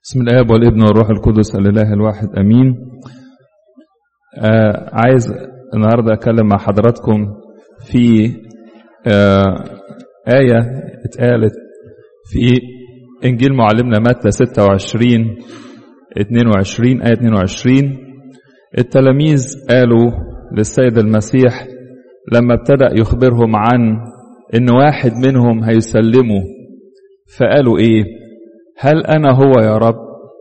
بسم الآب والابن والروح القدس الإله الواحد أمين آه عايز النهاردة أتكلم مع حضراتكم في آه آية اتقالت في إنجيل معلمنا متى 26 22 آية 22 التلاميذ قالوا للسيد المسيح لما ابتدأ يخبرهم عن إن واحد منهم هيسلمه فقالوا إيه هل أنا هو يا رب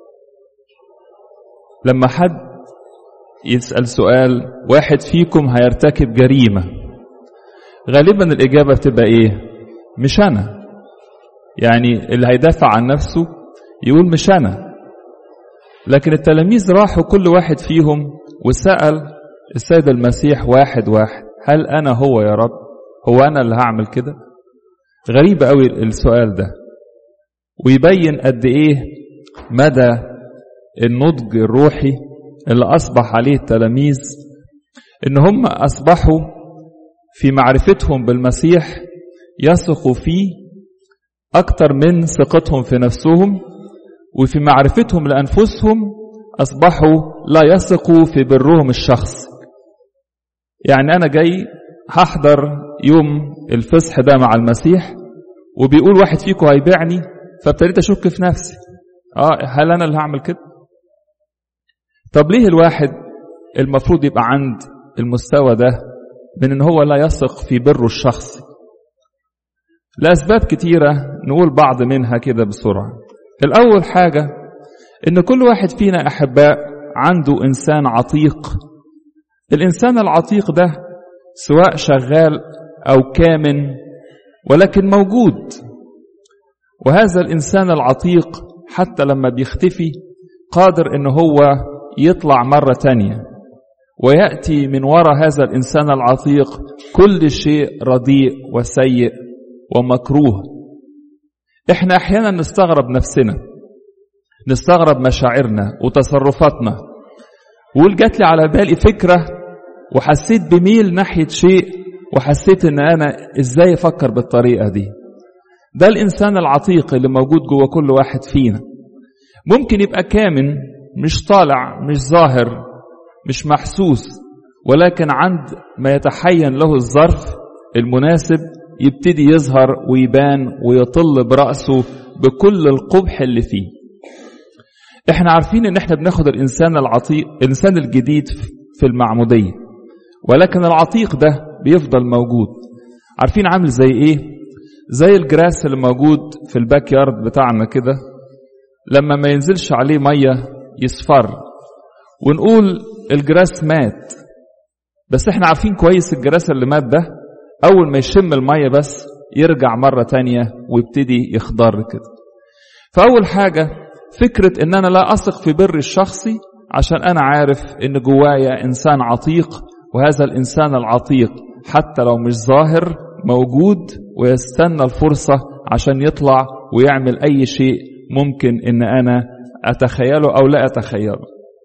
لما حد يسأل سؤال واحد فيكم هيرتكب جريمة غالبا الإجابة بتبقى إيه مش أنا يعني اللي هيدافع عن نفسه يقول مش أنا لكن التلاميذ راحوا كل واحد فيهم وسأل السيد المسيح واحد واحد هل أنا هو يا رب هو أنا اللي هعمل كده غريب قوي السؤال ده ويبين قد ايه مدى النضج الروحي اللي اصبح عليه التلاميذ ان هم اصبحوا في معرفتهم بالمسيح يثقوا فيه اكتر من ثقتهم في نفسهم وفي معرفتهم لانفسهم اصبحوا لا يثقوا في برهم الشخصي يعني انا جاي هحضر يوم الفصح ده مع المسيح وبيقول واحد فيكم هيبيعني فابتديت اشك في نفسي اه هل انا اللي هعمل كده طب ليه الواحد المفروض يبقى عند المستوى ده من ان هو لا يثق في بره الشخصي لاسباب كتيره نقول بعض منها كده بسرعه الاول حاجه ان كل واحد فينا احباء عنده انسان عتيق الانسان العتيق ده سواء شغال او كامن ولكن موجود وهذا الإنسان العتيق حتى لما بيختفي قادر إن هو يطلع مرة تانية ويأتي من وراء هذا الإنسان العتيق كل شيء رديء وسيء ومكروه إحنا أحيانا نستغرب نفسنا نستغرب مشاعرنا وتصرفاتنا وقول جات لي على بالي فكرة وحسيت بميل ناحية شيء وحسيت إن أنا إزاي أفكر بالطريقة دي ده الإنسان العتيق اللي موجود جوه كل واحد فينا ممكن يبقى كامن مش طالع مش ظاهر مش محسوس ولكن عند ما يتحين له الظرف المناسب يبتدي يظهر ويبان ويطل برأسه بكل القبح اللي فيه احنا عارفين ان احنا بناخد الانسان العتيق الانسان الجديد في المعمودية ولكن العتيق ده بيفضل موجود عارفين عامل زي ايه زي الجراس اللي موجود في الباك يارد بتاعنا كده لما ما ينزلش عليه ميه يصفر ونقول الجراس مات بس احنا عارفين كويس الجراس اللي مات ده اول ما يشم الميه بس يرجع مرة تانية ويبتدي يخضر كده فأول حاجة فكرة ان انا لا اثق في بر الشخصي عشان انا عارف ان جوايا انسان عتيق وهذا الانسان العتيق حتى لو مش ظاهر موجود ويستنى الفرصة عشان يطلع ويعمل أي شيء ممكن إن أنا أتخيله أو لا أتخيله.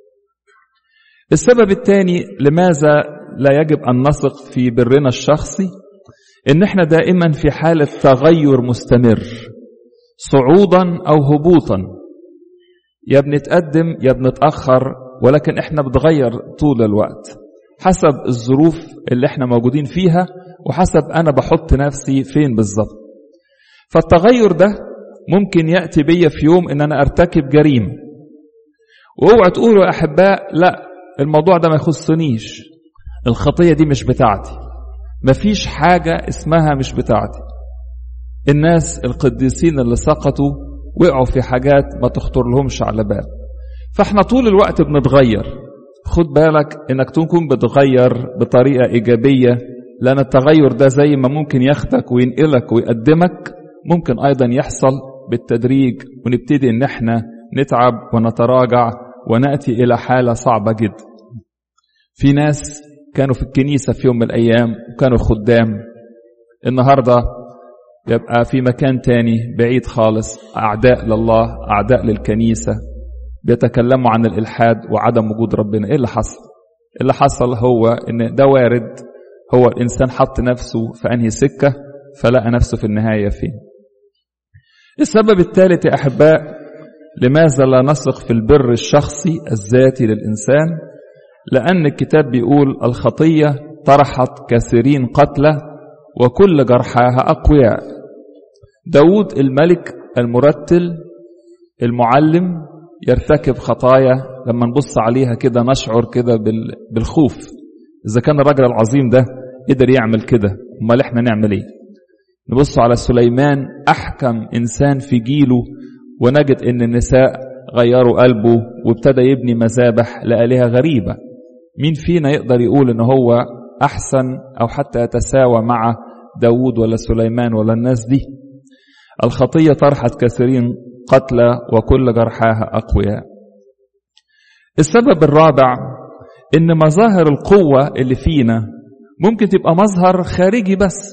السبب الثاني لماذا لا يجب أن نثق في برنا الشخصي إن إحنا دائما في حالة تغير مستمر صعودا أو هبوطا يا بنتقدم يا بنتأخر ولكن إحنا بتغير طول الوقت حسب الظروف اللي إحنا موجودين فيها وحسب أنا بحط نفسي فين بالظبط فالتغير ده ممكن يأتي بيا في يوم إن أنا أرتكب جريمة واوعى تقولوا يا أحباء لا الموضوع ده ما يخصنيش الخطية دي مش بتاعتي مفيش حاجة اسمها مش بتاعتي الناس القديسين اللي سقطوا وقعوا في حاجات ما تخطر لهمش على بال فاحنا طول الوقت بنتغير خد بالك انك تكون بتغير بطريقة ايجابية لأن التغير ده زي ما ممكن ياخدك وينقلك ويقدمك ممكن أيضا يحصل بالتدريج ونبتدي إن احنا نتعب ونتراجع ونأتي إلى حالة صعبة جدا في ناس كانوا في الكنيسة في يوم من الأيام وكانوا خدام النهاردة يبقى في مكان تاني بعيد خالص أعداء لله أعداء للكنيسة بيتكلموا عن الإلحاد وعدم وجود ربنا إيه اللي حصل؟ اللي حصل هو إن ده وارد هو الإنسان حط نفسه في أنهي سكة فلقى نفسه في النهاية فين السبب الثالث يا أحباء لماذا لا نثق في البر الشخصي الذاتي للإنسان لأن الكتاب بيقول الخطية طرحت كثيرين قتلى وكل جرحاها أقوياء داود الملك المرتل المعلم يرتكب خطايا لما نبص عليها كده نشعر كده بالخوف إذا كان الرجل العظيم ده قدر يعمل كده امال احنا نعمل ايه نبص على سليمان أحكم إنسان في جيله ونجد إن النساء غيروا قلبه وابتدى يبني مذابح لآلهة غريبة مين فينا يقدر يقول إن هو أحسن أو حتى يتساوى مع داود ولا سليمان ولا الناس دي الخطية طرحت كثيرين قتلى وكل جرحاها أقوياء السبب الرابع إن مظاهر القوة اللي فينا ممكن تبقى مظهر خارجي بس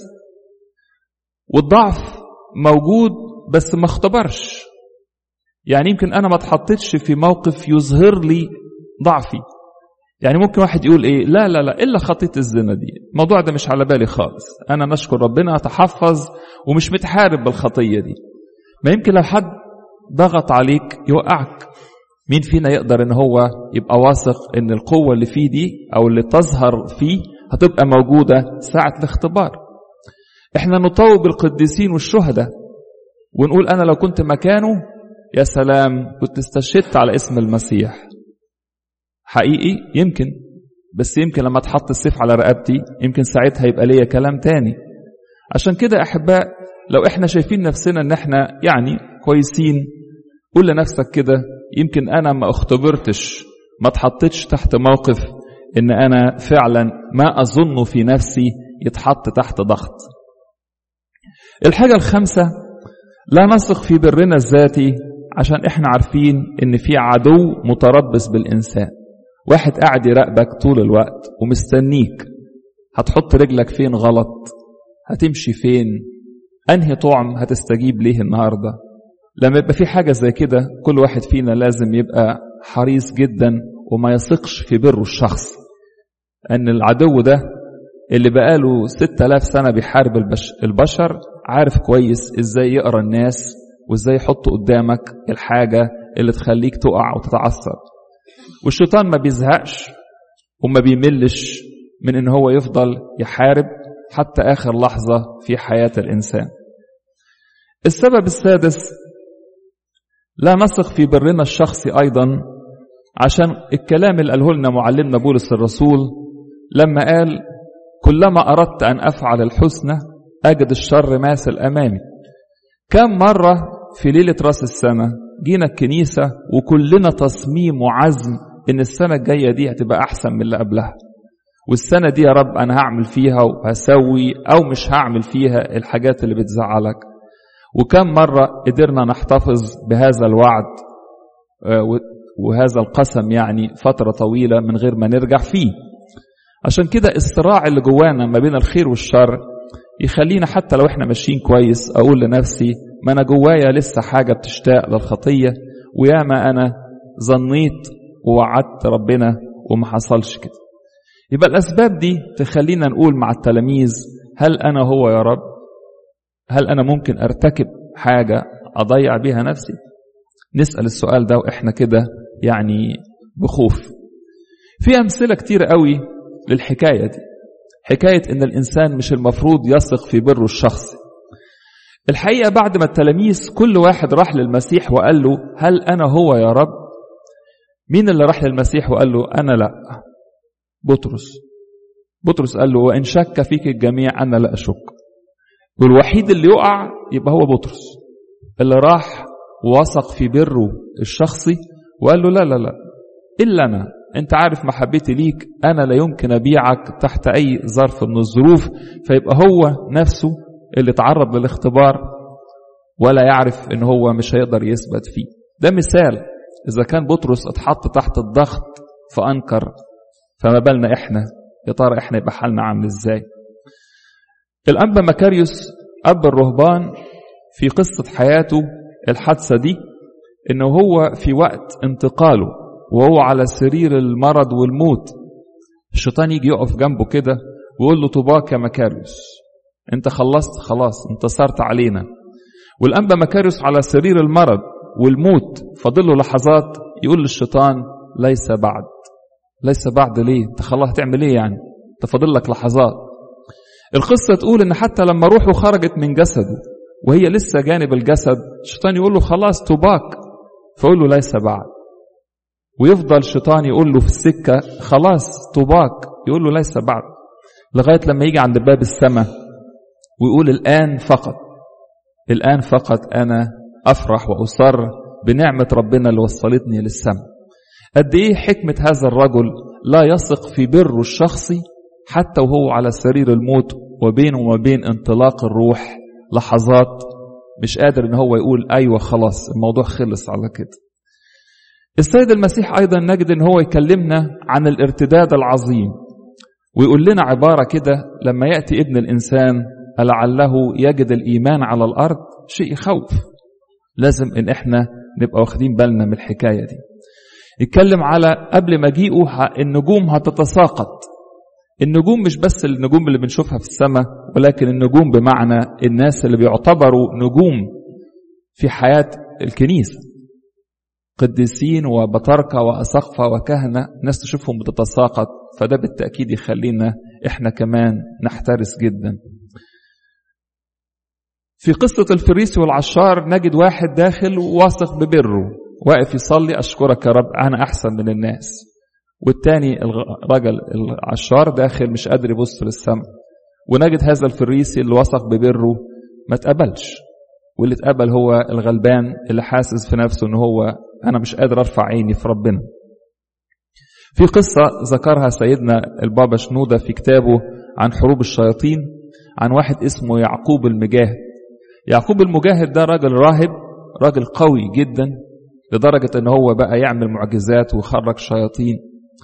والضعف موجود بس ما اختبرش يعني يمكن انا ما اتحطيتش في موقف يظهر لي ضعفي يعني ممكن واحد يقول ايه لا لا لا الا خطيه الزنا دي الموضوع ده مش على بالي خالص انا نشكر ربنا اتحفظ ومش متحارب بالخطيه دي ما يمكن لو حد ضغط عليك يوقعك مين فينا يقدر ان هو يبقى واثق ان القوه اللي فيه دي او اللي تظهر فيه هتبقى موجوده ساعه الاختبار احنا نطوب القديسين والشهداء ونقول انا لو كنت مكانه يا سلام كنت استشهدت على اسم المسيح حقيقي يمكن بس يمكن لما تحط السيف على رقبتي يمكن ساعتها يبقى ليا كلام تاني عشان كده احباء لو احنا شايفين نفسنا ان احنا يعني كويسين قول لنفسك كده يمكن انا ما اختبرتش ما اتحطتش تحت موقف ان انا فعلا ما اظن في نفسي يتحط تحت ضغط الحاجة الخامسة لا نثق في برنا الذاتي عشان احنا عارفين ان في عدو متربص بالانسان واحد قاعد يراقبك طول الوقت ومستنيك هتحط رجلك فين غلط هتمشي فين انهي طعم هتستجيب ليه النهارده لما يبقى في حاجه زي كده كل واحد فينا لازم يبقى حريص جدا وما يثقش في بره الشخص ان العدو ده اللي بقاله 6000 سنه بيحارب البشر عارف كويس ازاي يقرا الناس وازاي يحط قدامك الحاجة اللي تخليك تقع وتتعثر والشيطان ما بيزهقش وما بيملش من ان هو يفضل يحارب حتى اخر لحظة في حياة الانسان السبب السادس لا نثق في برنا الشخصي ايضا عشان الكلام اللي قاله لنا معلمنا بولس الرسول لما قال كلما اردت ان افعل الحسنى اجد الشر ماثل امامي كم مرة في ليلة راس السنة جينا الكنيسة وكلنا تصميم وعزم إن السنة الجاية دي هتبقى أحسن من اللي قبلها والسنة دي يا رب أنا هعمل فيها وهسوي أو مش هعمل فيها الحاجات اللي بتزعلك وكم مرة قدرنا نحتفظ بهذا الوعد وهذا القسم يعني فترة طويلة من غير ما نرجع فيه عشان كده الصراع اللي جوانا ما بين الخير والشر يخلينا حتى لو احنا ماشيين كويس اقول لنفسي ما انا جوايا لسه حاجه بتشتاق للخطيه وياما انا ظنيت ووعدت ربنا وما حصلش كده يبقى الاسباب دي تخلينا نقول مع التلاميذ هل انا هو يا رب هل انا ممكن ارتكب حاجه اضيع بيها نفسي نسال السؤال ده واحنا كده يعني بخوف في امثله كتير قوي للحكايه دي حكاية إن الإنسان مش المفروض يثق في بره الشخصي الحقيقة بعد ما التلاميذ كل واحد راح للمسيح وقال له هل أنا هو يا رب مين اللي راح للمسيح وقال له أنا لا بطرس بطرس قال له وإن شك فيك الجميع أنا لا أشك والوحيد اللي يقع يبقى هو بطرس اللي راح ووثق في بره الشخصي وقال له لا لا لا إلا أنا انت عارف محبتي ليك انا لا يمكن ابيعك تحت اي ظرف من الظروف فيبقى هو نفسه اللي تعرض للاختبار ولا يعرف ان هو مش هيقدر يثبت فيه ده مثال اذا كان بطرس اتحط تحت الضغط فانكر فما بالنا احنا يا ترى احنا يبقى حالنا عامل ازاي الانبا مكاريوس اب الرهبان في قصه حياته الحادثه دي انه هو في وقت انتقاله وهو على سرير المرض والموت الشيطان يجي يقف جنبه كده ويقول له طوباك يا مكاريوس انت خلصت خلاص انتصرت علينا والانبا مكاريوس على سرير المرض والموت فاضل له لحظات يقول للشيطان ليس بعد ليس بعد ليه انت خلاص هتعمل ايه يعني انت فاضل لك لحظات القصة تقول ان حتى لما روحه خرجت من جسده وهي لسه جانب الجسد الشيطان يقول له خلاص توباك فيقول له ليس بعد ويفضل الشيطان يقول له في السكة خلاص توباك يقول له ليس بعد لغاية لما يجي عند باب السماء ويقول الآن فقط الآن فقط أنا أفرح وأصر بنعمة ربنا اللي وصلتني للسماء قد إيه حكمة هذا الرجل لا يثق في بره الشخصي حتى وهو على سرير الموت وبينه وما بين انطلاق الروح لحظات مش قادر ان هو يقول ايوه خلاص الموضوع خلص على كده السيد المسيح ايضا نجد ان هو يكلمنا عن الارتداد العظيم ويقول لنا عبارة كده لما يأتي ابن الإنسان لعله يجد الإيمان على الأرض شيء يخوف لازم إن إحنا نبقى واخدين بالنا من الحكاية دي يتكلم على قبل مجيئه النجوم هتتساقط النجوم مش بس النجوم اللي بنشوفها في السماء ولكن النجوم بمعنى الناس اللي بيعتبروا نجوم في حياة الكنيسة قديسين وبطاركة وأسقفة وكهنة ناس تشوفهم بتتساقط فده بالتأكيد يخلينا إحنا كمان نحترس جدا في قصة الفريسي والعشار نجد واحد داخل واثق ببره واقف يصلي أشكرك يا رب أنا أحسن من الناس والتاني الرجل العشار داخل مش قادر يبص للسماء ونجد هذا الفريسي اللي وثق ببره ما تقبلش واللي اتقبل هو الغلبان اللي حاسس في نفسه ان هو انا مش قادر ارفع عيني في ربنا في قصة ذكرها سيدنا البابا شنودة في كتابه عن حروب الشياطين عن واحد اسمه يعقوب المجاهد يعقوب المجاهد ده راجل راهب راجل قوي جدا لدرجة ان هو بقى يعمل معجزات ويخرج شياطين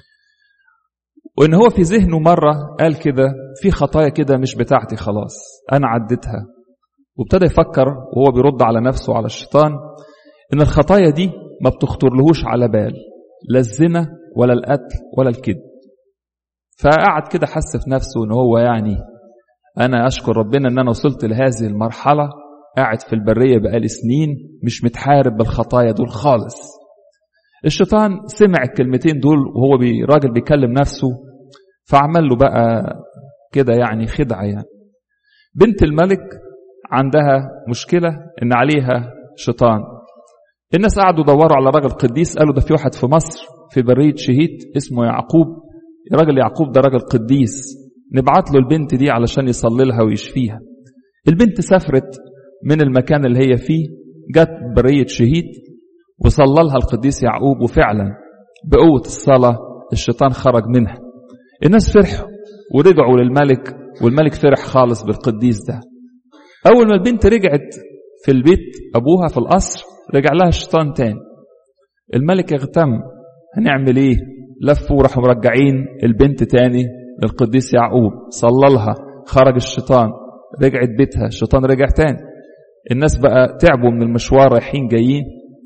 وان هو في ذهنه مرة قال كده في خطايا كده مش بتاعتي خلاص انا عديتها وابتدى يفكر وهو بيرد على نفسه وعلى الشيطان ان الخطايا دي ما بتخطرلهوش على بال لا الزنا ولا القتل ولا الكذب فقعد كده حس في نفسه ان هو يعني انا اشكر ربنا ان انا وصلت لهذه المرحله قاعد في البريه بقالي سنين مش متحارب بالخطايا دول خالص الشيطان سمع الكلمتين دول وهو بي راجل بيكلم نفسه فعمل له بقى كده يعني خدعه يعني بنت الملك عندها مشكله ان عليها شيطان الناس قعدوا يدوروا على راجل قديس قالوا ده في واحد في مصر في برية شهيد اسمه يعقوب راجل يعقوب ده راجل قديس نبعت له البنت دي علشان يصلي لها ويشفيها البنت سافرت من المكان اللي هي فيه جت برية شهيد وصلى لها القديس يعقوب وفعلا بقوة الصلاة الشيطان خرج منها الناس فرحوا ورجعوا للملك والملك فرح خالص بالقديس ده أول ما البنت رجعت في البيت أبوها في القصر رجع لها الشيطان تاني الملك اغتم هنعمل ايه لفوا وراحوا مرجعين البنت تاني للقديس يعقوب صلى لها خرج الشيطان رجعت بيتها الشيطان رجع تاني الناس بقى تعبوا من المشوار رايحين جايين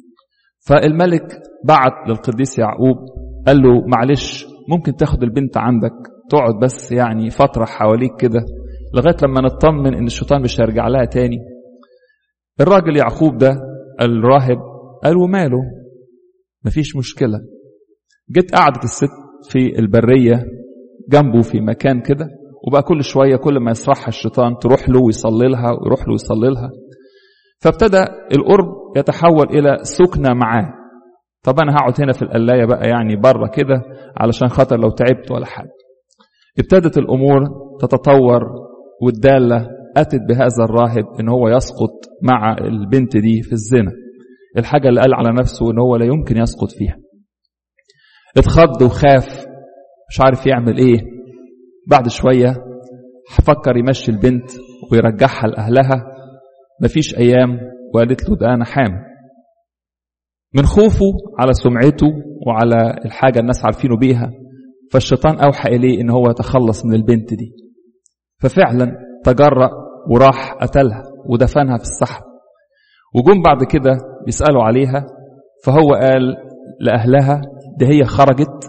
فالملك بعت للقديس يعقوب قال له معلش ممكن تاخد البنت عندك تقعد بس يعني فترة حواليك كده لغاية لما نطمن ان الشيطان مش هيرجع لها تاني الراجل يعقوب ده الراهب قال وماله مفيش مشكلة جت قعدت الست في البرية جنبه في مكان كده وبقى كل شوية كل ما يصرحها الشيطان تروح له ويصلي لها ويروح له ويصلي لها فابتدى القرب يتحول إلى سكنة معاه طب أنا هقعد هنا في القلاية بقى يعني بره كده علشان خاطر لو تعبت ولا حاجة ابتدت الأمور تتطور والدالة أتت بهذا الراهب إن هو يسقط مع البنت دي في الزنا الحاجة اللي قال على نفسه إن هو لا يمكن يسقط فيها اتخض وخاف مش عارف يعمل إيه بعد شوية فكر يمشي البنت ويرجعها لأهلها مفيش أيام وقالت له ده أنا حامل من خوفه على سمعته وعلى الحاجة الناس عارفينه بيها فالشيطان أوحى إليه إن هو يتخلص من البنت دي ففعلا تجرأ وراح قتلها ودفنها في الصحراء وجم بعد كده بيسألوا عليها فهو قال لأهلها ده هي خرجت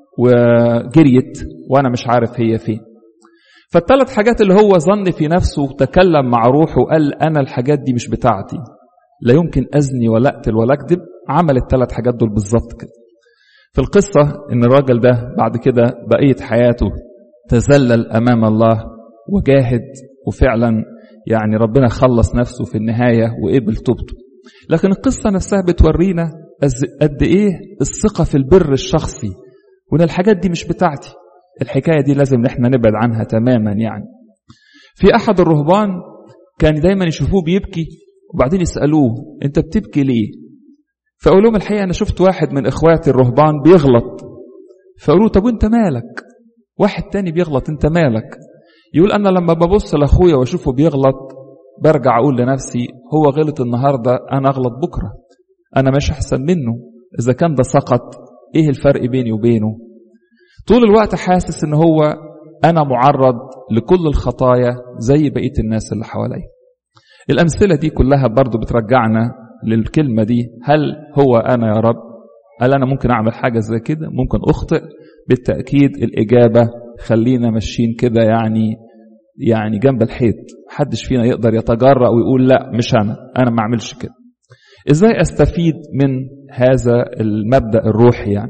وجريت وأنا مش عارف هي فين فالثلاث حاجات اللي هو ظن في نفسه وتكلم مع روحه وقال أنا الحاجات دي مش بتاعتي لا يمكن أزني ولا أقتل ولا أكذب عمل الثلاث حاجات دول بالظبط كده في القصة ان الراجل ده بعد كده بقية حياته تذلل امام الله وجاهد وفعلا يعني ربنا خلص نفسه في النهاية وقبل توبته لكن القصة نفسها بتورينا قد ايه الثقة في البر الشخصي وان الحاجات دي مش بتاعتي الحكاية دي لازم احنا نبعد عنها تماما يعني في احد الرهبان كان دايما يشوفوه بيبكي وبعدين يسألوه انت بتبكي ليه فأقول لهم الحقيقة أنا شفت واحد من إخواتي الرهبان بيغلط فقالوا طب وانت مالك واحد تاني بيغلط انت مالك يقول أنا لما ببص لأخويا وأشوفه بيغلط برجع أقول لنفسي هو غلط النهاردة أنا أغلط بكرة أنا مش أحسن منه إذا كان ده سقط إيه الفرق بيني وبينه طول الوقت حاسس إن هو أنا معرض لكل الخطايا زي بقية الناس اللي حواليا الأمثلة دي كلها برضو بترجعنا للكلمة دي هل هو أنا يا رب هل أنا ممكن أعمل حاجة زي كده ممكن أخطئ بالتأكيد الإجابة خلينا ماشيين كده يعني يعني جنب الحيط محدش فينا يقدر يتجرأ ويقول لا مش أنا أنا ما أعملش كده إزاي أستفيد من هذا المبدأ الروحي يعني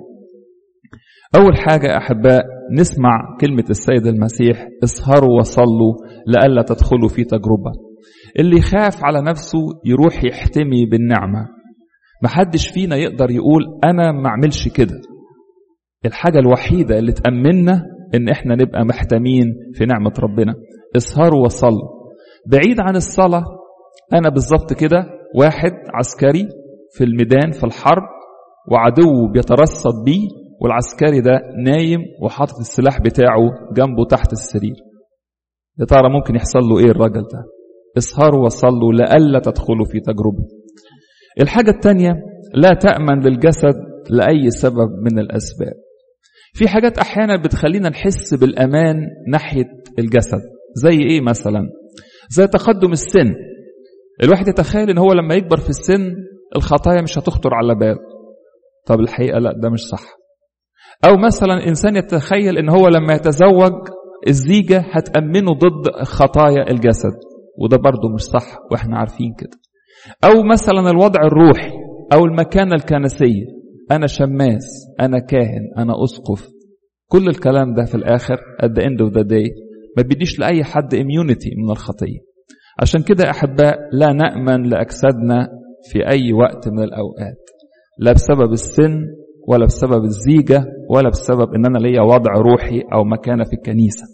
أول حاجة أحباء نسمع كلمة السيد المسيح اسهروا وصلوا لئلا تدخلوا في تجربة اللي يخاف على نفسه يروح يحتمي بالنعمة محدش فينا يقدر يقول أنا ما أعملش كده الحاجة الوحيدة اللي تأمننا إن إحنا نبقى محتمين في نعمة ربنا اسهروا وصلوا بعيد عن الصلاة أنا بالظبط كده واحد عسكري في الميدان في الحرب وعدو بيترصد بيه والعسكري ده نايم وحاطط السلاح بتاعه جنبه تحت السرير يا ترى ممكن يحصل له ايه الراجل ده اسهروا وصلوا لئلا تدخلوا في تجربة الحاجة الثانية لا تأمن للجسد لأي سبب من الأسباب في حاجات أحيانا بتخلينا نحس بالأمان ناحية الجسد زي إيه مثلا زي تقدم السن الواحد يتخيل إن هو لما يكبر في السن الخطايا مش هتخطر على بال طب الحقيقة لا ده مش صح أو مثلا إنسان يتخيل إن هو لما يتزوج الزيجة هتأمنه ضد خطايا الجسد وده برضه مش صح واحنا عارفين كده او مثلا الوضع الروحي او المكانة الكنسية انا شماس انا كاهن انا اسقف كل الكلام ده في الاخر at the end of the day ما بيديش لاي حد immunity من الخطية عشان كده احباء لا نأمن لاجسادنا في اي وقت من الاوقات لا بسبب السن ولا بسبب الزيجة ولا بسبب ان انا ليا وضع روحي او مكانة في الكنيسة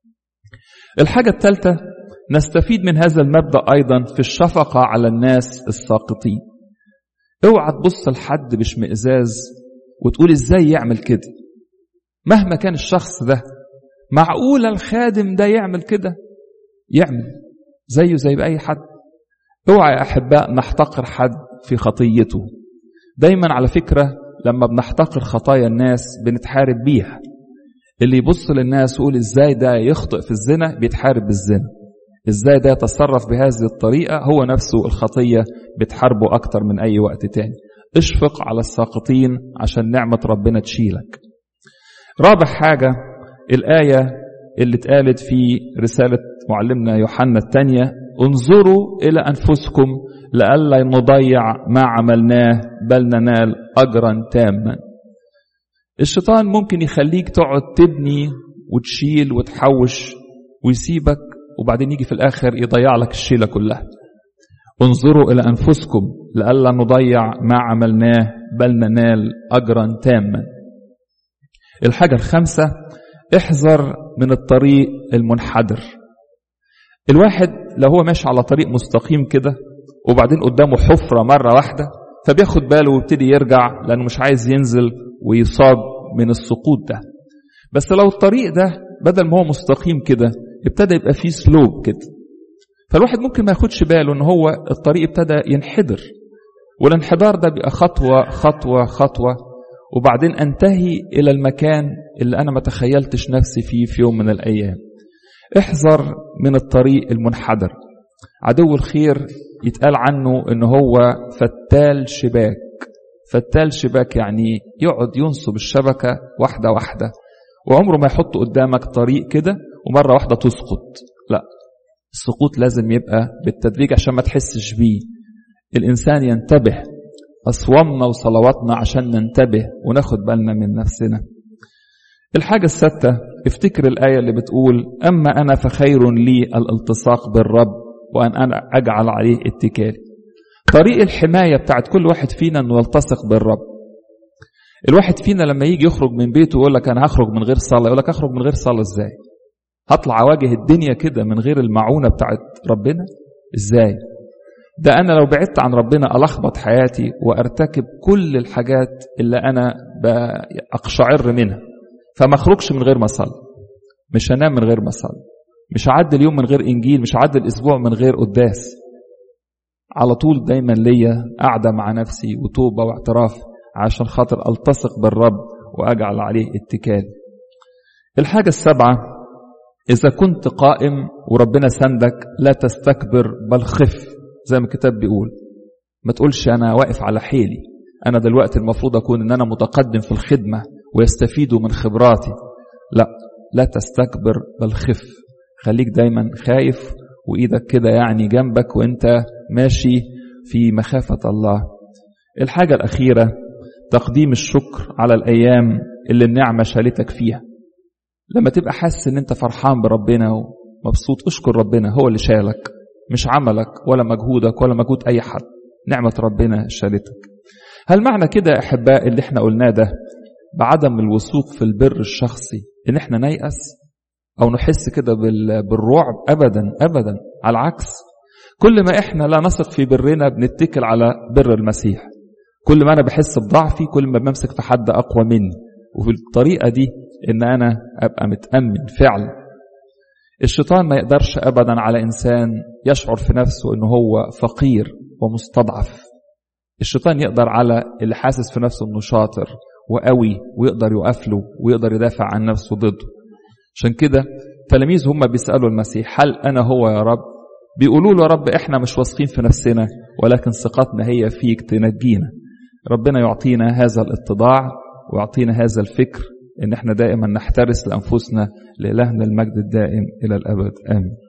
الحاجة الثالثة نستفيد من هذا المبدأ أيضا في الشفقة على الناس الساقطين اوعى تبص لحد باشمئزاز وتقول ازاي يعمل كده مهما كان الشخص ده معقول الخادم ده يعمل كده يعمل زيه زي بأي حد اوعى يا أحباء نحتقر حد في خطيته دايما على فكرة لما بنحتقر خطايا الناس بنتحارب بيها اللي يبص للناس ويقول ازاي ده يخطئ في الزنا بيتحارب بالزنا ازاي ده يتصرف بهذه الطريقة هو نفسه الخطية بتحاربه أكتر من أي وقت تاني اشفق على الساقطين عشان نعمة ربنا تشيلك رابع حاجة الآية اللي اتقالت في رسالة معلمنا يوحنا الثانية انظروا إلى أنفسكم لئلا نضيع ما عملناه بل ننال أجرا تاما الشيطان ممكن يخليك تقعد تبني وتشيل وتحوش ويسيبك وبعدين يجي في الآخر يضيع لك الشيلة كلها انظروا إلى أنفسكم لئلا نضيع ما عملناه بل ننال أجرا تاما الحاجة الخامسة احذر من الطريق المنحدر الواحد لو هو ماشي على طريق مستقيم كده وبعدين قدامه حفرة مرة واحدة فبياخد باله ويبتدي يرجع لأنه مش عايز ينزل ويصاب من السقوط ده بس لو الطريق ده بدل ما هو مستقيم كده ابتدى يبقى فيه سلوب كده فالواحد ممكن ما ياخدش باله ان هو الطريق ابتدى ينحدر والانحدار ده بيبقى خطوة خطوة خطوة وبعدين انتهي الى المكان اللي انا ما تخيلتش نفسي فيه في يوم من الايام احذر من الطريق المنحدر عدو الخير يتقال عنه ان هو فتال شباك فتال شباك يعني يقعد ينصب الشبكة واحدة واحدة وعمره ما يحط قدامك طريق كده ومرة واحدة تسقط لا السقوط لازم يبقى بالتدريج عشان ما تحسش بيه الإنسان ينتبه أصوامنا وصلواتنا عشان ننتبه وناخد بالنا من نفسنا الحاجة الستة افتكر الآية اللي بتقول أما أنا فخير لي الالتصاق بالرب وأن أنا أجعل عليه اتكالي طريق الحماية بتاعت كل واحد فينا أنه يلتصق بالرب الواحد فينا لما يجي يخرج من بيته يقول لك أنا هخرج من غير صلاة يقول لك أخرج من غير صلاة إزاي هطلع أواجه الدنيا كده من غير المعونة بتاعت ربنا إزاي ده أنا لو بعدت عن ربنا ألخبط حياتي وأرتكب كل الحاجات اللي أنا أقشعر منها فما أخرجش من غير ما أصلي مش هنام من غير ما أصلي مش هعدي اليوم من غير إنجيل مش هعدي الأسبوع من غير قداس على طول دايما ليا قاعدة مع نفسي وتوبة واعتراف عشان خاطر ألتصق بالرب وأجعل عليه اتكال الحاجة السابعة إذا كنت قائم وربنا سندك لا تستكبر بل خف زي ما الكتاب بيقول ما تقولش أنا واقف على حيلي أنا دلوقتي المفروض أكون إن أنا متقدم في الخدمة ويستفيدوا من خبراتي لا لا تستكبر بل خف خليك دايما خايف وإيدك كده يعني جنبك وإنت ماشي في مخافة الله الحاجة الأخيرة تقديم الشكر على الأيام اللي النعمة شالتك فيها لما تبقى حاسس ان انت فرحان بربنا ومبسوط اشكر ربنا هو اللي شالك مش عملك ولا مجهودك ولا مجهود اي حد نعمة ربنا شالتك هل معنى كده يا احباء اللي احنا قلناه ده بعدم الوثوق في البر الشخصي ان احنا نيأس او نحس كده بالرعب ابدا ابدا على العكس كل ما احنا لا نثق في برنا بنتكل على بر المسيح كل ما انا بحس بضعفي كل ما بمسك في حد اقوى مني وفي الطريقه دي ان انا ابقى متامن فعلا الشيطان ما يقدرش ابدا على انسان يشعر في نفسه انه هو فقير ومستضعف الشيطان يقدر على اللي حاسس في نفسه انه شاطر وقوي ويقدر يقف له ويقدر يدافع عن نفسه ضده عشان كده تلاميذ هم بيسالوا المسيح هل انا هو يا رب بيقولوا له يا رب احنا مش واثقين في نفسنا ولكن ثقتنا هي فيك تنجينا ربنا يعطينا هذا الاتضاع ويعطينا هذا الفكر ان احنا دائما نحترس لانفسنا لالهنا المجد الدائم الى الابد امين